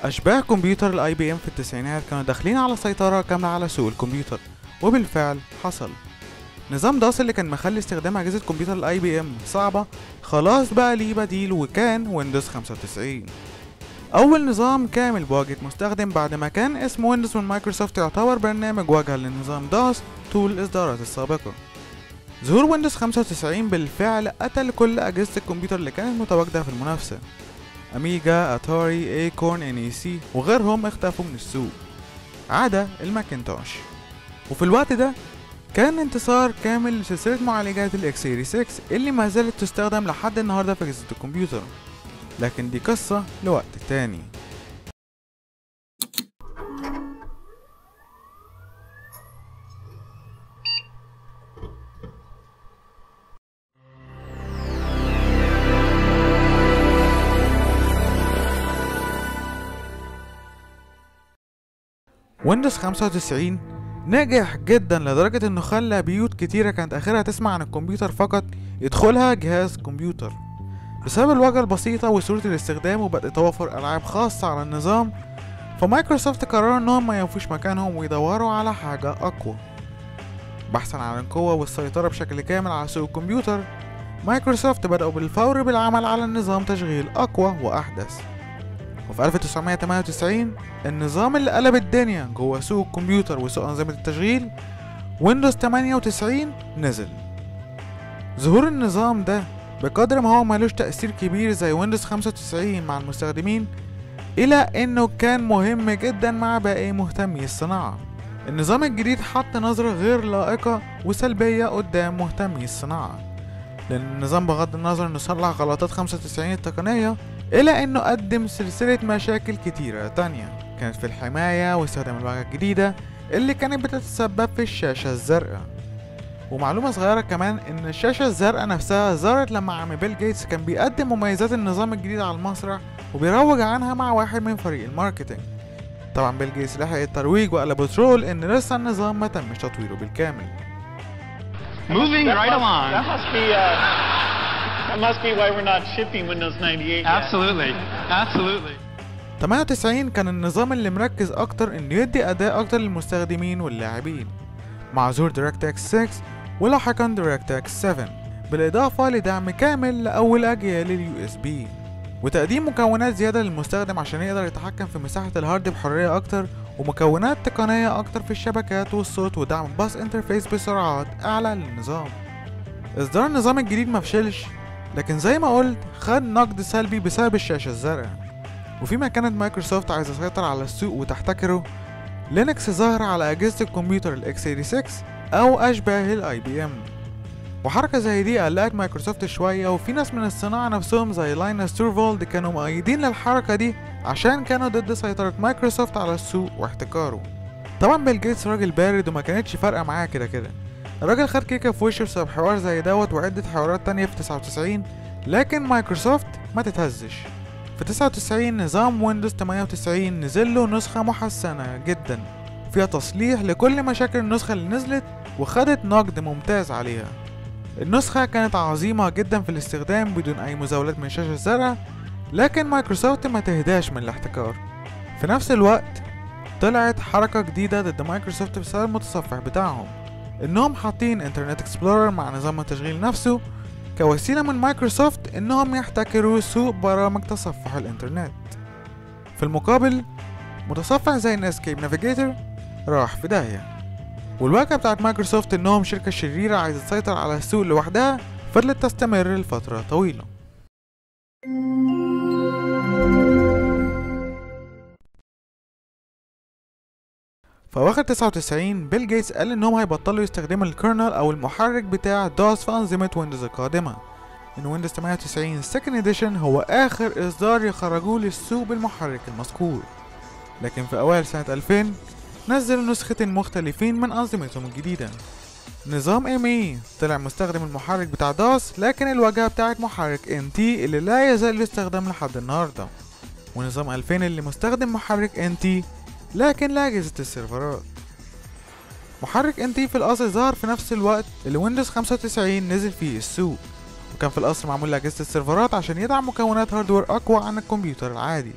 أشباه كمبيوتر الاي بي ام في التسعينات كانوا داخلين على سيطرة كاملة على سوق الكمبيوتر وبالفعل حصل نظام داس اللي كان مخلي استخدام أجهزة كمبيوتر الاي بي ام صعبة خلاص بقى ليه بديل وكان ويندوز 95 أول نظام كامل بواجهة مستخدم بعد ما كان اسم ويندوز من مايكروسوفت يعتبر برنامج واجهة للنظام داس طول الإصدارات السابقة ظهور ويندوز 95 بالفعل قتل كل أجهزة الكمبيوتر اللي كانت متواجدة في المنافسة أميجا، أتاري، ايكورن، ان اي سي وغيرهم اختفوا من السوق عدا الماكنتوش وفي الوقت ده كان انتصار كامل لسلسلة معالجات الاكس 86 اللي ما زالت تستخدم لحد النهاردة في أجهزة الكمبيوتر لكن دي قصة لوقت تاني ويندوز 95 نجح جدا لدرجة انه خلى بيوت كتيرة كانت اخرها تسمع عن الكمبيوتر فقط يدخلها جهاز كمبيوتر بسبب الواجهة البسيطة وسهولة الاستخدام وبدء توفر ألعاب خاصة على النظام فمايكروسوفت قرروا انهم ما ينفوش مكانهم ويدوروا على حاجة أقوى بحثا عن القوة والسيطرة بشكل كامل على سوق الكمبيوتر مايكروسوفت بدأوا بالفور بالعمل على نظام تشغيل أقوى وأحدث وفي 1998 النظام اللي قلب الدنيا جوه سوق الكمبيوتر وسوق أنظمة التشغيل ويندوز 98 نزل ظهور النظام ده بقدر ما هو ملوش تأثير كبير زي ويندوز 95 مع المستخدمين إلى إنه كان مهم جدا مع باقي مهتمي الصناعة النظام الجديد حط نظرة غير لائقة وسلبية قدام مهتمي الصناعة لأن النظام بغض النظر إنه صلح غلطات 95 التقنية إلا إنه قدم سلسلة مشاكل كتيرة تانية كانت في الحماية واستخدام الواجهة الجديدة اللي كانت بتتسبب في الشاشة الزرقاء ومعلومة صغيرة كمان إن الشاشة الزرقاء نفسها ظهرت لما عم بيل جيتس كان بيقدم مميزات النظام الجديد على المسرح وبيروج عنها مع واحد من فريق الماركتينج طبعا بيل جيتس لحق الترويج وقلب ترول إن لسه النظام ما تمش تطويره بالكامل Moving That right must- along. That must be uh, that must be why we're not shipping Windows 98 yet. Absolutely. Absolutely. 98 كان النظام اللي مركز أكتر إنه يدي أداء أكتر للمستخدمين واللاعبين مع ظهور DirectX 6 ولاحقا DirectX 7 بالإضافة لدعم كامل لأول أجيال اليو اس بي وتقديم مكونات زيادة للمستخدم عشان يقدر يتحكم في مساحة الهارد بحرية أكتر ومكونات تقنية أكتر في الشبكات والصوت ودعم باص انترفيس بسرعات أعلى للنظام إصدار النظام الجديد مفشلش لكن زي ما قلت خد نقد سلبي بسبب الشاشة الزرقاء وفيما كانت مايكروسوفت عايزة تسيطر على السوق وتحتكره لينكس ظهر على أجهزة الكمبيوتر الاكس 86 أو أشباه الاي بي ام وحركة زي دي قلقت مايكروسوفت شوية وفي ناس من الصناعة نفسهم زي لاينس تورفولد كانوا مؤيدين للحركة دي عشان كانوا ضد سيطرة مايكروسوفت على السوق واحتكاره طبعا بيل جيتس راجل بارد وما كانتش فارقة معاه كده كده الراجل خد كيكة في وشه بسبب حوار زي دوت وعدة حوارات تانية في 99 لكن مايكروسوفت ما تتهزش في 99 نظام ويندوز 98 نزل له نسخة محسنة جدا فيها تصليح لكل مشاكل النسخة اللي نزلت وخدت نقد ممتاز عليها النسخة كانت عظيمة جدا في الاستخدام بدون أي مزاولات من الشاشة الزرقاء لكن مايكروسوفت ما تهداش من الاحتكار في نفس الوقت طلعت حركة جديدة ضد مايكروسوفت بسبب المتصفح بتاعهم انهم حاطين انترنت اكسبلورر مع نظام التشغيل نفسه كوسيلة من مايكروسوفت انهم يحتكروا سوق برامج تصفح الانترنت في المقابل متصفح زي الاسكيب نافيجيتور راح في داهية والواجهة بتاعت مايكروسوفت انهم شركة شريرة عايزة تسيطر على السوق لوحدها فضلت تستمر لفترة طويلة في أواخر 99 بيل جيتس قال إنهم هيبطلوا يستخدموا الكيرنل أو المحرك بتاع دوس في أنظمة ويندوز القادمة إن ويندوز 98 سكند اديشن هو آخر إصدار يخرجوه للسوق بالمحرك المذكور لكن في أوائل سنة 2000 نزلوا نسختين مختلفين من أنظمتهم الجديدة نظام ام اي طلع مستخدم المحرك بتاع داس لكن الواجهة بتاعت محرك ان تي اللي لا يزال الاستخدام لحد النهاردة ونظام 2000 اللي مستخدم محرك ان تي لكن لأجهزة السيرفرات محرك ان تي في الأصل ظهر في نفس الوقت اللي ويندوز 95 نزل فيه السوق وكان في الأصل معمول لأجهزة السيرفرات عشان يدعم مكونات هاردوير أقوى عن الكمبيوتر العادي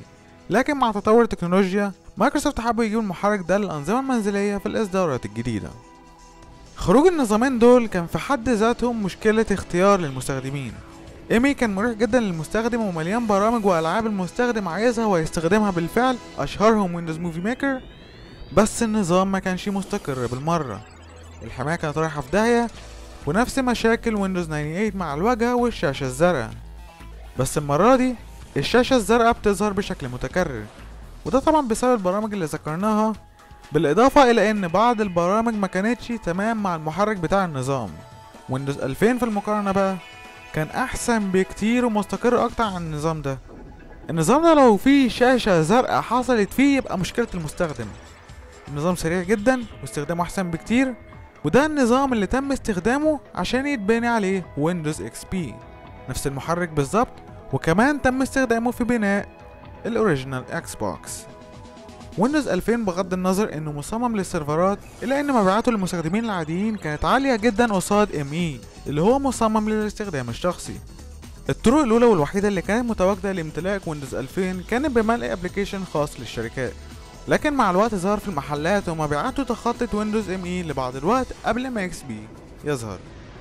لكن مع تطور التكنولوجيا مايكروسوفت حبوا يجيبوا المحرك ده للأنظمة المنزلية في الإصدارات الجديدة خروج النظامين دول كان في حد ذاتهم مشكلة اختيار للمستخدمين ايمي كان مريح جدا للمستخدم ومليان برامج والعاب المستخدم عايزها ويستخدمها بالفعل اشهرهم ويندوز موفي ميكر بس النظام ما كانش مستقر بالمرة الحماية كانت رايحة في داهية ونفس مشاكل ويندوز 98 مع الواجهة والشاشة الزرقاء بس المرة دي الشاشة الزرقاء بتظهر بشكل متكرر وده طبعا بسبب البرامج اللي ذكرناها بالإضافة إلى إن بعض البرامج ما كانتش تمام مع المحرك بتاع النظام ويندوز 2000 في المقارنة بقى كان أحسن بكتير ومستقر أكتر عن النظام ده النظام ده لو فيه شاشة زرقاء حصلت فيه يبقى مشكلة المستخدم النظام سريع جدا واستخدامه أحسن بكتير وده النظام اللي تم استخدامه عشان يتبني عليه ويندوز اكس بي نفس المحرك بالظبط وكمان تم استخدامه في بناء الاوريجينال اكس بوكس ويندوز 2000 بغض النظر انه مصمم للسيرفرات الا ان مبيعاته للمستخدمين العاديين كانت عالية جدا قصاد ام اي اللي هو مصمم للاستخدام الشخصي الطرق الاولى والوحيدة اللي كانت متواجدة لامتلاك ويندوز 2000 كانت بملء ابلكيشن خاص للشركات لكن مع الوقت ظهر في المحلات ومبيعاته تخطت ويندوز ام اي لبعض الوقت قبل ما اكس بي يظهر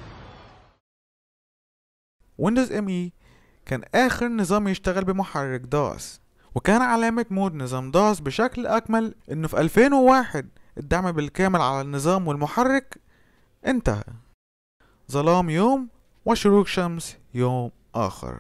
ويندوز ام اي كان اخر نظام يشتغل بمحرك داس وكان علامة مود نظام داس بشكل أكمل إنه في 2001 الدعم بالكامل على النظام والمحرك انتهى ظلام يوم وشروق شمس يوم آخر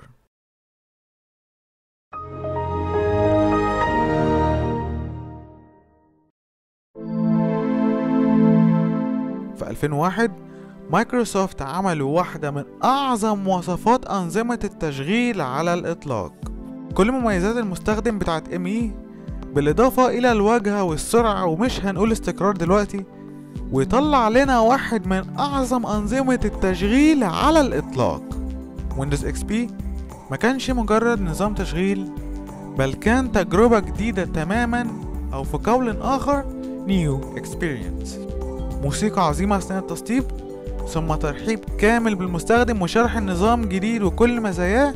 في 2001 مايكروسوفت عملوا واحدة من أعظم مواصفات أنظمة التشغيل على الإطلاق كل مميزات المستخدم بتاعت ام اي بالإضافة إلى الواجهة والسرعة ومش هنقول استقرار دلوقتي ويطلع لنا واحد من أعظم أنظمة التشغيل على الإطلاق ويندوز اكس بي ما كانش مجرد نظام تشغيل بل كان تجربة جديدة تماما أو في قول آخر نيو اكسبيرينس موسيقى عظيمة أثناء التسطيب ثم ترحيب كامل بالمستخدم وشرح النظام جديد وكل مزاياه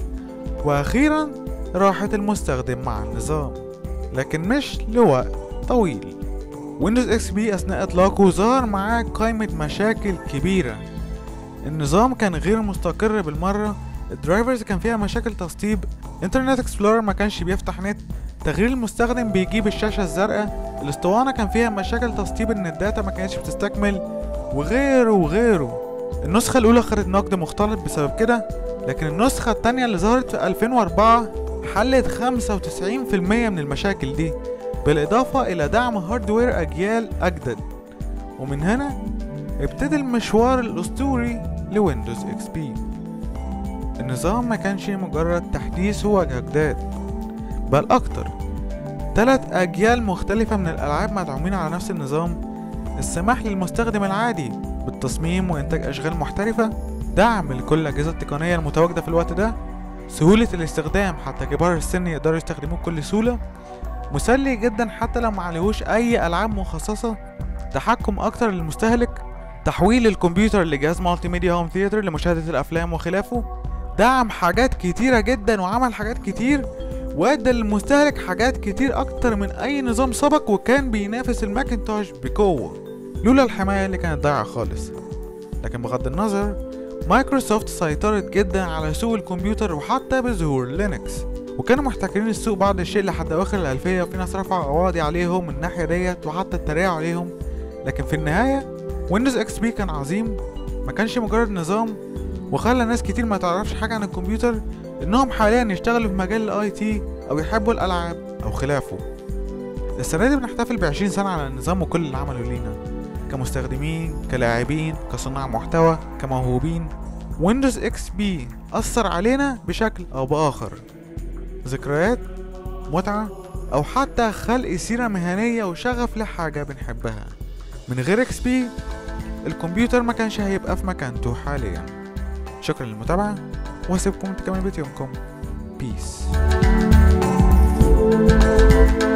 وأخيرا راحة المستخدم مع النظام لكن مش لوقت طويل ويندوز اكس بي اثناء اطلاقه ظهر معاه قائمة مشاكل كبيرة النظام كان غير مستقر بالمرة الدرايفرز كان فيها مشاكل تسطيب انترنت اكسبلورر ما كانش بيفتح نت تغيير المستخدم بيجيب الشاشة الزرقاء الاسطوانة كان فيها مشاكل تسطيب ان الداتا ما كانتش بتستكمل وغيره وغيره النسخة الأولى خدت نقد مختلط بسبب كده لكن النسخة التانية اللي ظهرت في 2004 حلت 95% من المشاكل دي بالإضافة إلى دعم هاردوير أجيال أجدد ومن هنا ابتدى المشوار الأسطوري لويندوز اكس بي النظام ما كانش مجرد تحديث وواجهة جداد بل أكتر تلات أجيال مختلفة من الألعاب مدعومين على نفس النظام السماح للمستخدم العادي بالتصميم وإنتاج أشغال محترفة دعم لكل الأجهزة التقنية المتواجدة في الوقت ده سهولة الاستخدام حتى كبار السن يقدروا يستخدموه بكل سهولة مسلي جدا حتى لو معلهوش أي ألعاب مخصصة تحكم أكتر للمستهلك تحويل الكمبيوتر لجهاز مالتي ميديا هوم ثياتر لمشاهدة الأفلام وخلافه دعم حاجات كتيرة جدا وعمل حاجات كتير وادى للمستهلك حاجات كتير أكتر من أي نظام سبق وكان بينافس الماكنتوش بقوة لولا الحماية اللي كانت ضايعة خالص لكن بغض النظر مايكروسوفت سيطرت جدا على سوق الكمبيوتر وحتى بظهور لينكس وكانوا محتكرين السوق بعض الشيء لحد اواخر الالفيه وفي ناس رفعوا قواضي عليهم من الناحيه ديت وحتى اتريقوا عليهم لكن في النهايه ويندوز اكس بي كان عظيم ما كانش مجرد نظام وخلى ناس كتير ما تعرفش حاجه عن الكمبيوتر انهم حاليا يشتغلوا في مجال الاي تي او يحبوا الالعاب او خلافه السنه دي بنحتفل ب 20 سنه على النظام وكل اللي عمله لينا كمستخدمين كلاعبين كصناع محتوى كموهوبين ويندوز اكس بي اثر علينا بشكل او باخر ذكريات متعة او حتى خلق سيرة مهنية وشغف لحاجة بنحبها من غير اكس بي الكمبيوتر ما كانش هيبقى في مكانته حاليا شكرا للمتابعة وهسيبكم تكملوا بيت يومكم بيس